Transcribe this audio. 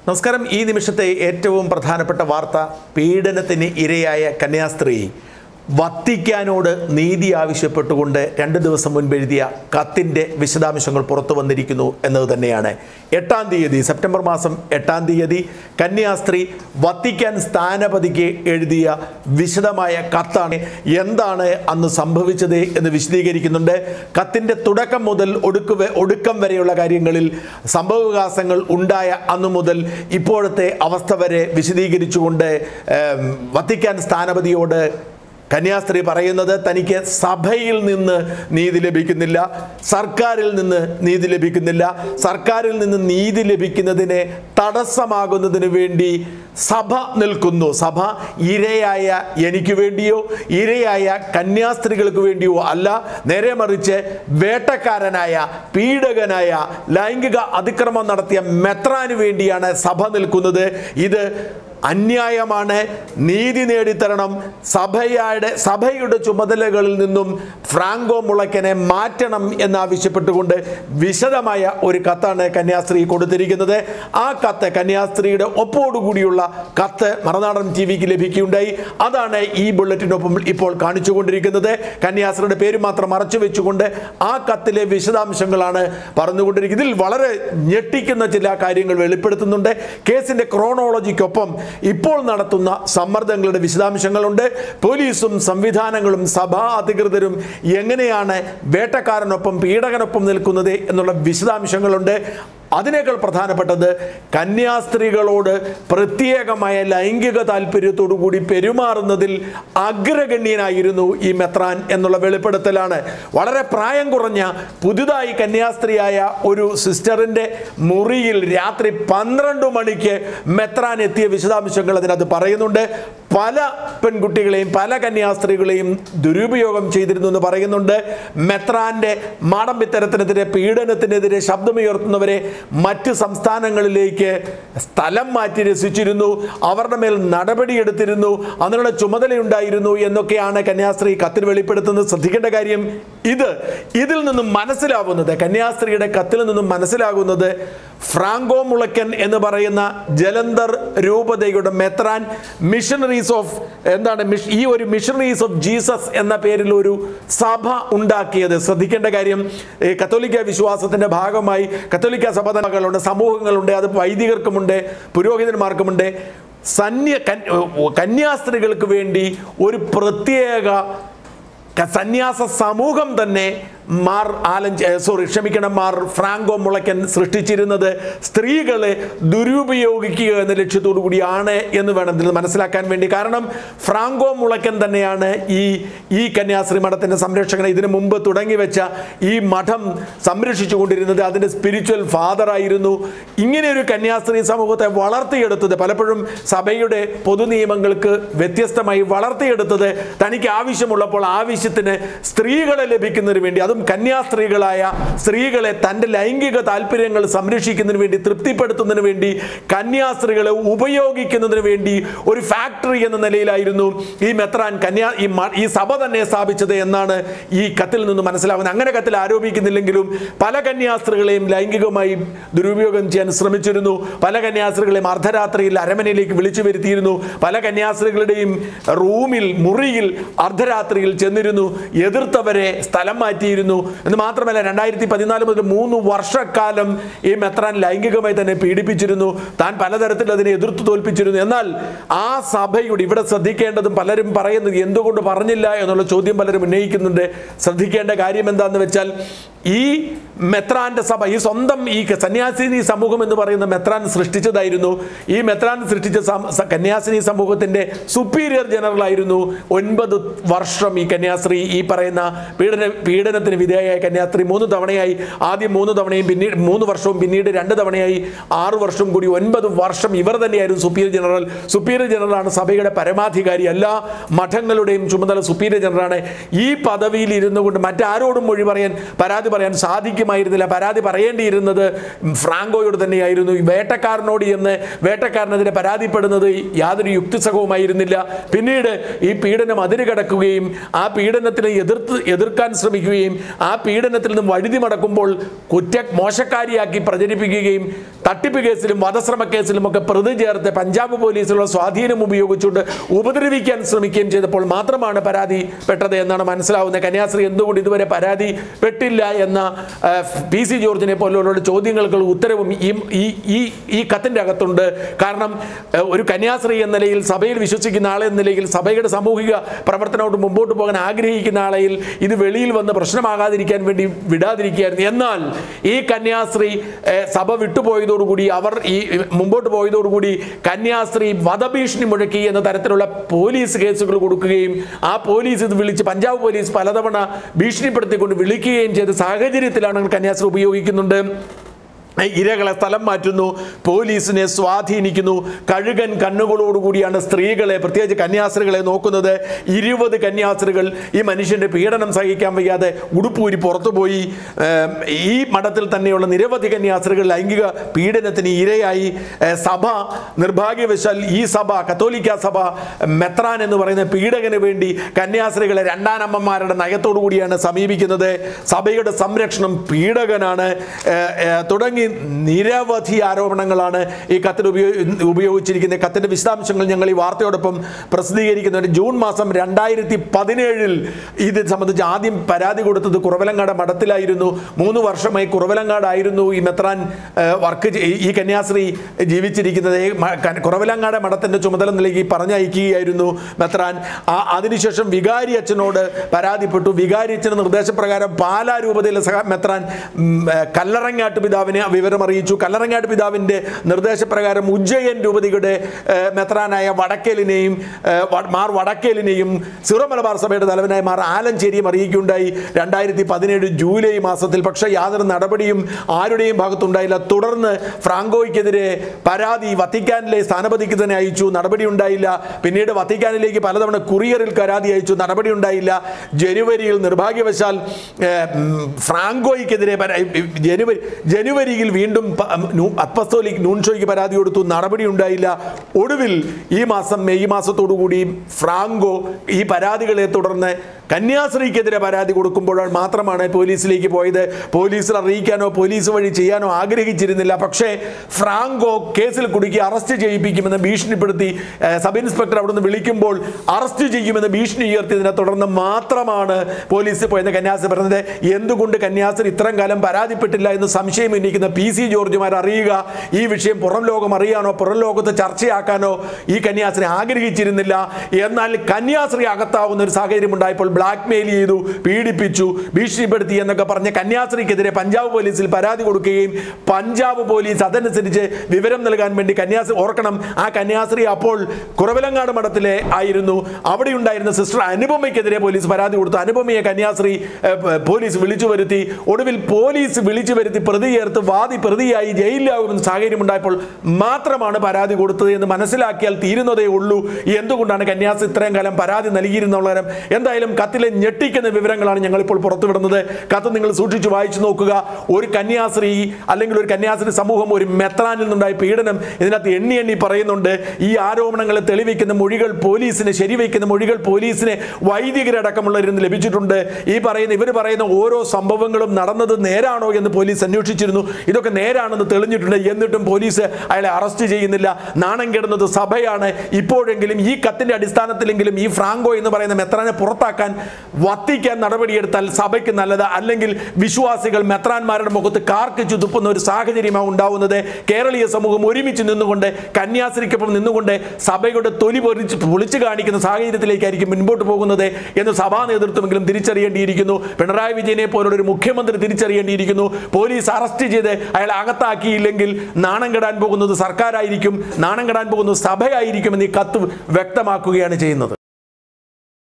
നമസ്കാരം ഈ നിമിഷത്തെ ഏറ്റവും പ്രധാനപ്പെട്ട വാർത്ത പീഡനത്തിന് ഇരയായ കന്യാസ്ത്രീ വത്തിക്കാനോട് നീതി ആവശ്യപ്പെട്ടുകൊണ്ട് രണ്ട് ദിവസം മുൻപ് എഴുതിയ കത്തിൻ്റെ വിശദാംശങ്ങൾ പുറത്തു വന്നിരിക്കുന്നു എന്നത് തന്നെയാണ് എട്ടാം തീയതി സെപ്റ്റംബർ മാസം എട്ടാം തീയതി കന്യാസ്ത്രീ വത്തിക്കാൻ സ്ഥാനപതിക്ക് എഴുതിയ വിശദമായ കത്താണ് എന്താണ് അന്ന് സംഭവിച്ചത് എന്ന് വിശദീകരിക്കുന്നുണ്ട് കത്തിൻ്റെ തുടക്കം മുതൽ ഒടുക്കുവ ഒടുക്കം വരെയുള്ള കാര്യങ്ങളിൽ സംഭവവികാസങ്ങൾ ഉണ്ടായ അന്നു മുതൽ ഇപ്പോഴത്തെ അവസ്ഥ വരെ വിശദീകരിച്ചുകൊണ്ട് ഏം, വത്തിക്കാൻ സ്ഥാനപതിയോട് കന്യാസ്ത്രീ പറയുന്നത് തനിക്ക് സഭയിൽ നിന്ന് നീതി ലഭിക്കുന്നില്ല സർക്കാരിൽ നിന്ന് നീതി ലഭിക്കുന്നില്ല സർക്കാരിൽ നിന്ന് നീതി ലഭിക്കുന്നതിന് തടസ്സമാകുന്നതിന് വേണ്ടി സഭ നിൽക്കുന്നു സഭ ഇരയായ എനിക്ക് വേണ്ടിയോ ഇരയായ കന്യാസ്ത്രീകൾക്ക് വേണ്ടിയോ അല്ല നേരെ മറിച്ച് വേട്ടക്കാരനായ പീഡകനായ ലൈംഗിക അതിക്രമം നടത്തിയ മെത്രാന് വേണ്ടിയാണ് സഭ നിൽക്കുന്നത് ഇത് അന്യായമാണ് നീതി നേടിത്തരണം സഭയുടെ സഭയുടെ ചുമതലകളിൽ നിന്നും ഫ്രാങ്കോ മുളയ്ക്കനെ മാറ്റണം എന്നാവശ്യപ്പെട്ടുകൊണ്ട് വിശദമായ ഒരു കത്താണ് കന്യാസ്ത്രീ കൊടുത്തിരിക്കുന്നത് ആ കത്ത് കന്യാസ്ത്രീയുടെ ഒപ്പോടുകൂടിയുള്ള കത്ത് മറനാടൻ ടി വിക്ക് ലഭിക്കുകയുണ്ടായി അതാണ് ഈ ബുള്ളറ്റിനൊപ്പം ഇപ്പോൾ കാണിച്ചുകൊണ്ടിരിക്കുന്നത് കന്യാസ്ത്രീയുടെ പേര് മാത്രം മറച്ചു വെച്ചുകൊണ്ട് ആ കത്തിലെ വിശദാംശങ്ങളാണ് പറഞ്ഞുകൊണ്ടിരിക്കുന്നത് ഇതിൽ വളരെ ഞെട്ടിക്കുന്ന ചില കാര്യങ്ങൾ വെളിപ്പെടുത്തുന്നുണ്ട് കേസിന്റെ ക്രോണോളജിക്കൊപ്പം ഇപ്പോൾ നടത്തുന്ന സമ്മർദ്ദങ്ങളുടെ വിശദാംശങ്ങളുണ്ട് പോലീസും സംവിധാനങ്ങളും സഭാ അധികൃതരും എങ്ങനെയാണ് വേട്ടക്കാരനൊപ്പം പീഡകനൊപ്പം നിൽക്കുന്നത് എന്നുള്ള വിശദാംശങ്ങളുണ്ട് അതിനേക്കാൾ പ്രധാനപ്പെട്ടത് കന്യാസ്ത്രീകളോട് പ്രത്യേകമായ ലൈംഗിക താല്പര്യത്തോടു കൂടി പെരുമാറുന്നതിൽ അഗ്രഗണ്യനായിരുന്നു ഈ മെത്രാൻ എന്നുള്ള വെളിപ്പെടുത്തലാണ് വളരെ പ്രായം കുറഞ്ഞ പുതുതായി കന്യാസ്ത്രീയായ ഒരു സിസ്റ്ററിൻ്റെ മുറിയിൽ രാത്രി പന്ത്രണ്ട് മണിക്ക് മെത്രാൻ എത്തിയ വിശദാംശങ്ങൾ അതിനകത്ത് പറയുന്നുണ്ട് പല പെൺകുട്ടികളെയും പല കന്യാസ്ത്രീകളെയും ദുരുപയോഗം ചെയ്തിരുന്നു എന്ന് പറയുന്നുണ്ട് മെത്രാന്റെ മാടമ്പിത്തരത്തിനെതിരെ പീഡനത്തിനെതിരെ ശബ്ദമുയർത്തുന്നവരെ മറ്റ് സംസ്ഥാനങ്ങളിലേക്ക് സ്ഥലം മാറ്റി രസിച്ചിരുന്നു അവരുടെ മേൽ നടപടിയെടുത്തിരുന്നു അതിനുള്ള ചുമതലയുണ്ടായിരുന്നു എന്നൊക്കെയാണ് കന്യാസ്ത്രീ കത്തിൽ വെളിപ്പെടുത്തുന്നത് ശ്രദ്ധിക്കേണ്ട കാര്യം ഇത് ഇതിൽ നിന്നും മനസ്സിലാവുന്നത് കന്യാസ്ത്രീയുടെ കത്തിൽ നിന്നും മനസ്സിലാകുന്നത് ഫ്രാങ്കോ മുളയ്ക്കൻ എന്ന് പറയുന്ന ജലന്ധർ രൂപതയുടെ മെത്രാൻ മിഷണറീസ് ഓഫ് എന്താണ് മിഷ്- ഈ ഒരു മിഷണറീസ് ഓഫ് ജീസസ് എന്ന പേരിൽ ഒരു സഭ ഉണ്ടാക്കിയത് ശ്രദ്ധിക്കേണ്ട കാര്യം ഈ കത്തോലിക്ക വിശ്വാസത്തിന്റെ ഭാഗമായി കത്തോലിക്ക സഭകളുണ്ട് സമൂഹങ്ങളുണ്ട് അത് വൈദികർക്കുമുണ്ട് പുരോഹിതന്മാർക്കുമുണ്ട് സന്യ കൻ- കന്യാസ്ത്രീകൾക്ക് വേണ്ടി ഒരു പ്രത്യേക ക- സന്യാസ സമൂഹം തന്നെ മാർ ആലൻ സോറി ക്ഷമിക്കണം മാർ ഫ്രാങ്കോ മുളയ്ക്കൻ സൃഷ്ടിച്ചിരുന്നത് സ്ത്രീകളെ ദുരുപയോഗിക്കുക എന്ന ലക്ഷ്യത്തോടു കൂടിയാണ് എന്ന് വേണം ഇതിൽ മനസ്സിലാക്കാൻ വേണ്ടി കാരണം ഫ്രാങ്കോ മുളയ്ക്കൻ തന്നെയാണ് ഈ ഈ കന്യാസ്ത്രീ മഠത്തിൻ്റെ സംരക്ഷകനെ ഇതിനു മുമ്പ് തുടങ്ങി വെച്ച ഈ മഠം സംരക്ഷിച്ചു കൊണ്ടിരുന്നത് അതിൻ്റെ സ്പിരിച്വൽ ഫാദറായിരുന്നു ഇങ്ങനെ ഒരു കന്യാസ്ത്രീ സമൂഹത്തെ വളർത്തിയെടുത്തത് പലപ്പോഴും സഭയുടെ പൊതു നിയമങ്ങൾക്ക് വ്യത്യസ്തമായി വളർത്തിയെടുത്തത് തനിക്ക് ആവശ്യമുള്ളപ്പോൾ ആവശ്യത്തിന് സ്ത്രീകളെ ലഭിക്കുന്നതിന് വേണ്ടി അതും കന്യാസ്ത്രീകളായ സ്ത്രീകളെ തൻ്റെ ലൈംഗിക താല്പര്യങ്ങൾ സംരക്ഷിക്കുന്നതിന് വേണ്ടി തൃപ്തിപ്പെടുത്തുന്നതിന് വേണ്ടി കന്യാസ്ത്രീകളെ ഉപയോഗിക്കുന്നതിന് വേണ്ടി ഒരു ഫാക്ടറി എന്ന നിലയിലായിരുന്നു ഈ മെത്രാൻ കന്യാ ഈ മ- ഈ സഭ തന്നെ സ്ഥാപിച്ചത് എന്നാണ് ഈ കത്തിൽ നിന്ന് മനസ്സിലാവുന്നത് അങ്ങനെ കത്തിൽ ആരോപിക്കുന്നില്ലെങ്കിലും പല കന്യാസ്ത്രീകളെയും ലൈംഗികമായി ദുരുപയോഗം ചെയ്യാൻ ശ്രമിച്ചിരുന്നു പല കന്യാസ്ത്രീകളെയും അർദ്ധരാത്രിയിൽ അരമനയിലേക്ക് വിളിച്ചു വരുത്തിയിരുന്നു പല കന്യാസ്ത്രീകളുടെയും റൂമിൽ മുറിയിൽ അർദ്ധരാത്രിയിൽ ചെന്നിരുന്നു എതിർത്തവരെ സ്ഥലം മാറ്റിയിരുന്നു എന്ന് മാത്രമല്ല രണ്ടായിരത്തി പതിനാല് മുതൽ മൂന്ന് വർഷക്കാലം ഈ മെത്രാൻ ലൈംഗികമായി തന്നെ പീഡിപ്പിച്ചിരുന്നു താൻ പലതരത്തിൽ അതിനെ എതിർത്ത് തോൽപ്പിച്ചിരുന്നു എന്നാൽ ആ സഭയുടെ ഇവിടെ ശ്രദ്ധിക്കേണ്ടതും പലരും പറയുന്നത് എന്തുകൊണ്ട് പറഞ്ഞില്ല എന്നുള്ള ചോദ്യം പലരും ഉന്നയിക്കുന്നുണ്ട് ശ്രദ്ധിക്കേണ്ട കാര്യം എന്താണെന്ന് വെച്ചാൽ ഈ മെത്രാന്റെ സഭ ഈ സ്വന്തം ഈ സന്യാസിനി സമൂഹം എന്ന് പറയുന്ന മെത്രാൻ സൃഷ്ടിച്ചതായിരുന്നു ഈ മെത്രാൻ സൃഷ്ടിച്ച സം- സ- കന്യാസിനി സമൂഹത്തിന്റെ സുപ്പീരിയർ ജനറൽ ആയിരുന്നു ഒൻപത് വർഷം ഈ കന്യാസ്ത്രീ ഈ പറയുന്ന പീഡന പീഡനത്തിന് വിധേയയായ കന്യാസ്ത്രീ മൂന്ന് തവണയായി ആദ്യം മൂന്ന് തവണയും പിന്നീട് മൂന്ന് വർഷവും പിന്നീട് രണ്ട് തവണയായി ആറ് വർഷം കൂടി ഒൻപത് വർഷം ഇവർ തന്നെയായിരുന്നു സുപ്പീരിയർ ജനറൽ സുപ്പീരിയർ ജനറലാണ് സഭയുടെ പരമാധികാരി എല്ലാ മഠങ്ങളുടെയും ചുമതല സുപ്പീരിയർ ജനറലാണ് ഈ പദവിയിൽ ഇരുന്നു കൊണ്ട് മറ്റാരോടും മൊഴി പറയാൻ പരാതി പറയാൻ സാധിക്കുമായിരുന്നില്ല പരാതി പറയേണ്ടിയിരുന്നത് ഫ്രാങ്കോയോട് തന്നെയായിരുന്നു ഈ വേട്ടക്കാരനോട് എന്ന് വേട്ടക്കാരനെതിരെ പരാതിപ്പെടുന്നത് യാതൊരു യുക്തിസഹവുമായിരുന്നില്ല പിന്നീട് ഈ പീഡനം അതിര് കടക്കുകയും ആ പീഡനത്തിനെ എതിർത്ത് എതിർക്കാൻ ശ്രമിക്കുകയും ആ പീഡനത്തിൽ നിന്നും വഴുതി മടക്കുമ്പോൾ കുറ്റ മോശക്കാരിയാക്കി പ്രചരിപ്പിക്കുകയും തട്ടിപ്പ് കേസിലും വധശ്രമ കേസിലും ഒക്കെ പ്രതി ചേർത്ത് പഞ്ചാബ് പോലീസിലുള്ള സ്വാധീനം ഉപയോഗിച്ചുകൊണ്ട് ഉപദ്രവിക്കാൻ ശ്രമിക്കുകയും ചെയ്തപ്പോൾ മാത്രമാണ് പരാതി പെട്ടത് എന്നാണ് മനസ്സിലാവുന്നത് കന്യാസ്ത്രീ എന്തുകൊണ്ട് ഇതുവരെ പരാതി പെട്ടില്ല എന്ന ആ, പി സി ജോർജിനെ പോലുള്ള ചോദ്യങ്ങൾക്കുള്ള ഉത്തരവും ഈ ഈ ഈ ഈ കത്തിൻ്റെ അകത്തുണ്ട് കാരണം ആ, ഒരു കന്യാസ്ത്രീ എന്ന നിലയിൽ സഭയിൽ വിശ്വസിക്കുന്ന ആൾ എന്ന നിലയിൽ സഭയുടെ സാമൂഹിക പ്രവർത്തനത്തോട് മുമ്പോട്ട് പോകാൻ ആഗ്രഹിക്കുന്ന ആളെയിൽ ഇത് വെളിയിൽ വന്ന് പ്രശ്നമാകാതിരിക്കാൻ വേണ്ടി വിടാതിരിക്കുകയായിരുന്നു എന്നാൽ ഈ കന്യാസ്ത്രീ ഏ, സഭ വിട്ടുപോയതോടുകൂടി അവർ ഈ മുമ്പോട്ട് പോയതോടുകൂടി കന്യാസ്ത്രീ വധഭീഷണി മുഴക്കി എന്ന തരത്തിലുള്ള പോലീസ് കേസുകൾ കൊടുക്കുകയും ആ പോലീസ് ഇത് വിളിച്ച് പഞ്ചാബ് പോലീസ് പലതവണ ഭീഷണിപ്പെടുത്തിക്കൊണ്ട് വിളിക്കുകയും ചെയ്ത സാഹചര്യത്തിലാണ് കന്യാസ്ത്രീ ഉപയോഗിക്കുന്നുണ്ട് ഇരകളെ സ്ഥലം മാറ്റുന്നു പോലീസിനെ സ്വാധീനിക്കുന്നു കഴുകൻ കണ്ണുകളോടുകൂടിയാണ് സ്ത്രീകളെ പ്രത്യേകിച്ച് കന്യാസ്ത്രീകളെ നോക്കുന്നത് ഇരുപത് കന്യാസ്ത്രീകൾ ഈ മനുഷ്യന്റെ പീഡനം സഹിക്കാൻ വയ്യാതെ ഉടുപ്പൂരി പുറത്തുപോയി ഏം, ഈ മഠത്തിൽ തന്നെയുള്ള നിരവധി കന്യാസ്ത്രീകൾ ലൈംഗിക പീഡനത്തിന് ഇരയായി ഏ, സഭ നിർഭാഗ്യവശാൽ ഈ സഭ കത്തോലിക്ക സഭ മെത്രാൻ എന്ന് പറയുന്ന പീഡകന് വേണ്ടി കന്യാസ്ത്രീകളെ രണ്ടാനമ്മമാരുടെ നയത്തോടു കൂടിയാണ് സമീപിക്കുന്നത് സഭയുടെ സംരക്ഷണം പീഡകനാണ് ഏ, ഏ, തുടങ്ങി നിരവധി ആരോപണങ്ങളാണ് ഈ കത്തിൽ ഉപയോഗി ഉപയോഗിച്ചിരിക്കുന്നത് കത്തിന്റെ വിശദാംശങ്ങൾ ഞങ്ങൾ ഈ വാർത്തയോടൊപ്പം പ്രസിദ്ധീകരിക്കുന്നുണ്ട് ജൂൺ മാസം രണ്ടായിരത്തി പതിനേഴിൽ ഇത് സംബന്ധിച്ച് ആദ്യം പരാതി കൊടുത്തത് കുറവലങ്ങാട് മഠത്തിലായിരുന്നു മൂന്ന് വർഷമായി കുറവലങ്ങാടായിരുന്നു ഈ മെത്രാൻ ഏ, വർക്ക് ചെയ്- ഈ കന്യാസ്ത്രീ ജീവിച്ചിരിക്കുന്നത് ഈ മ- ക- കുറവലങ്ങാട് മഠത്തിന്റെ ചുമതല നിലയ്ക്ക് പറഞ്ഞയക്കുകയായിരുന്നു മെത്രാൻ ആ അതിനുശേഷം വികാരി അച്ഛനോട് പരാതിപ്പെട്ടു വികാരി അച്ഛന്റെ നിർദ്ദേശപ്രകാരം പാലാ രൂപതയിലെ സഹ മെത്രാൻ ഉം, ഏ, കല്ലറങ്ങാട്ട് പിതാവിനെ ആ വിവരം അറിയിച്ചു കല്ലറങ്ങാട്ട് പിതാവിന്റെ നിർദ്ദേശപ്രകാരം ഉജ്ജയൻ രൂപതയുടെ ഏ, മെത്രാനായ വടക്കേലിനെയും ഏ, വ- മാർ വടക്കേലിനെയും സിറോ മലബാർ സഭയുടെ തലവനായ മാർ ആലഞ്ചേരിയും അറിയിക്കുകയുണ്ടായി രണ്ടായിരത്തി പതിനേഴ് ജൂലൈ മാസത്തിൽ പക്ഷേ യാതൊരു നടപടിയും ആരുടെയും ഭാഗത്തുണ്ടായില്ല തുടർന്ന് ഫ്രാങ്കോയ്ക്കെതിരെ പരാതി വത്തിക്കാനിലെ സ്ഥാനപതിക്ക് തന്നെ അയച്ചു നടപടി ഉണ്ടായില്ല പിന്നീട് വത്തിക്കാനിലേക്ക് പലതവണ കുറിയറിൽ പരാതി അയച്ചു നടപടി ഉണ്ടായില്ല ജനുവരിയിൽ നിർഭാഗ്യവശാൽ ഏഹ്, ഉം, ഫ്രാങ്കോയ്ക്കെതിരെ പരാ- ജനുവരി ജനുവരിയിൽ വീണ്ടും പ- നൂ- അപ്പസ്തോലിക് നൂൺഷോയ്ക്ക് പരാതി കൊടുത്തു നടപടി ഉണ്ടായില്ല ഒടുവിൽ ഈ മാസം മെയ് മാസത്തോടുകൂടി ഫ്രാങ്കോ ഈ പരാതികളെ തുടർന്ന് കന്യാസ്ത്രീക്കെതിരെ പരാതി കൊടുക്കുമ്പോഴാണ് മാത്രമാണ് പോലീസിലേക്ക് പോയത് പോലീസിൽ അറിയിക്കാനോ പോലീസ് വഴി ചെയ്യാനോ ആഗ്രഹിച്ചിരുന്നില്ല പക്ഷേ ഫ്രാങ്കോ കേസിൽ കുടുക്കി അറസ്റ്റ് ചെയ്യിപ്പിക്കുമെന്ന് ഭീഷണിപ്പെടുത്തി ഏഹ്, സബ് ഇൻസ്പെക്ടർ അവിടുന്ന് വിളിക്കുമ്പോൾ അറസ്റ്റ് ചെയ്യുമെന്ന് ഭീഷണി ഉയർത്തിയതിനെ തുടർന്ന് മാത്രമാണ് പോലീസ് പോയത് കന്യാസ്ത്രീ പറഞ്ഞത് എന്തുകൊണ്ട് കന്യാസ്ത്രീ ഇത്രയും കാലം പരാതിപ്പെട്ടില്ല എന്ന് സംശയം ഉന്നയിക്കുന്ന പി സി ജോർജുമാർ അറിയുക ഈ വിഷയം പുറം ലോകം അറിയാനോ പുറം ലോകത്ത് ചർച്ചയാക്കാനോ ഈ കന്യാസ്ത്രീ ആഗ്രഹിച്ചിരുന്നില്ല എന്നാൽ കന്യാസ്ത്രീ അകത്താവുന്ന ഒരു സാഹചര്യം ഉണ്ടായപ്പോൾ ബ്ലാക്ക് മെയിൽ ചെയ്തു പീഡിപ്പിച്ചു ഭീഷണിപ്പെടുത്തി എന്നൊക്കെ പറഞ്ഞ് കന്യാസ്ത്രീക്കെതിരെ പഞ്ചാബ് പോലീസിൽ പരാതി കൊടുക്കുകയും പഞ്ചാബ് പോലീസ് അതനുസരിച്ച് വിവരം നൽകാൻ വേണ്ടി കന്യാസ്ത്രീ ഓർക്കണം ആ കന്യാസ്ത്രീ അപ്പോൾ കുറവിലങ്ങാട് മഠത്തിലെ ആയിരുന്നു അവിടെ ഉണ്ടായിരുന്ന സിസ്റ്റർ അനുപമയ്ക്കെതിരെ പോലീസ് പരാതി കൊടുത്തു അനുപമയെ കന്യാസ്ത്രീ ഏഹ്, പ- പോലീസ് വിളിച്ചു വരുത്തി ഒടുവിൽ പോലീസ് വിളിച്ചു വരുത്തി പ്രതി ചേർത്ത് വാദി പ്രതിയായി ജയിലിലാകുമെന്ന സാഹചര്യം ഉണ്ടായപ്പോൾ മാത്രമാണ് പരാതി കൊടുത്തത് എന്ന് മനസ്സിലാക്കിയാൽ തീരുന്നതേ ഉള്ളൂ എന്തുകൊണ്ടാണ് കന്യാസ്ത്രീ ഇത്രയും കാലം പരാതി നൽകിയിരുന്നുള്ളവരും എന്തായാലും കത്തിലെ ഞെട്ടിക്കുന്ന വിവരങ്ങളാണ് ഞങ്ങളിപ്പോൾ പുറത്തുവിടുന്നത് കത്ത് നിങ്ങൾ സൂക്ഷിച്ചു വായിച്ചു നോക്കുക ഒരു കന്യാസ്ത്രീ അല്ലെങ്കിൽ ഒരു കന്യാസ്ത്രീ സമൂഹം ഒരു മെത്രാനിൽ നിന്നുണ്ടായ പീഡനം ഇതിനകത്ത് എണ്ണി എണ്ണി പറയുന്നുണ്ട് ഈ ആരോപണങ്ങളെ തെളിവിക്കുന്ന മൊഴികൾ പോലീസിന് ശരിവയ്ക്കുന്ന മൊഴികൾ പോലീസിന് വൈദികരടക്കമുള്ളവരിൽ നിന്ന് ലഭിച്ചിട്ടുണ്ട് ഈ പറയുന്ന ഇവർ പറയുന്ന ഓരോ സംഭവങ്ങളും നടന്നത് നേരാണോ എന്ന് പോലീസ് അന്വേഷിച്ചിരുന്നു ഇതൊക്കെ നേരാണെന്ന് തെളിഞ്ഞിട്ടുണ്ട് എന്നിട്ടും പോലീസ് അയാളെ അറസ്റ്റ് ചെയ്യുന്നില്ല നാണം കെടുന്നത് സഭയാണ് ഇപ്പോഴെങ്കിലും ഈ കത്തിന്റെ അടിസ്ഥാനത്തിലെങ്കിലും ഈ ഫ്രാങ്കോ എന്ന് പറയുന്ന മെത്രാനെ പുറത്താക്കാൻ വത്തിക്കാൻ നടപടിയെടുത്താൽ സഭയ്ക്ക് നല്ലത് അല്ലെങ്കിൽ വിശ്വാസികൾ മെത്രാന്മാരുടെ മുഖത്ത് കാർക്കിച്ചു തുപ്പുന്ന ഒരു സാഹചര്യമാണ് ഉണ്ടാവുന്നത് കേരളീയ സമൂഹം ഒരുമിച്ച് നിന്നുകൊണ്ട് കന്യാസ്ത്രീക്കൊപ്പം നിന്നുകൊണ്ട് സഭയുടെ തൊലി പൊറിച്ച് പൊളിച്ചു കാണിക്കുന്ന സാഹചര്യത്തിലേക്കായിരിക്കും മുൻപോട്ട് പോകുന്നത് എന്ന് സഭാ നേതൃത്വമെങ്കിലും തിരിച്ചറിയേണ്ടിയിരിക്കുന്നു പിണറായി വിജയനെ പോലുള്ള ഒരു മുഖ്യമന്ത്രി തിരിച്ചറിയേണ്ടിയിരിക്കുന്നു പോലീസ് അറസ്റ്റ് ചെയ്ത് അയാളെ അകത്താക്കിയില്ലെങ്കിൽ നാണം കെടാൻ പോകുന്നത് സർക്കാരായിരിക്കും നാണം കെടാൻ പോകുന്നത് സഭയായിരിക്കും എന്ന് ഈ കത്ത് വ്യക്തമാക്കുകയാണ് ചെയ്യുന്നത്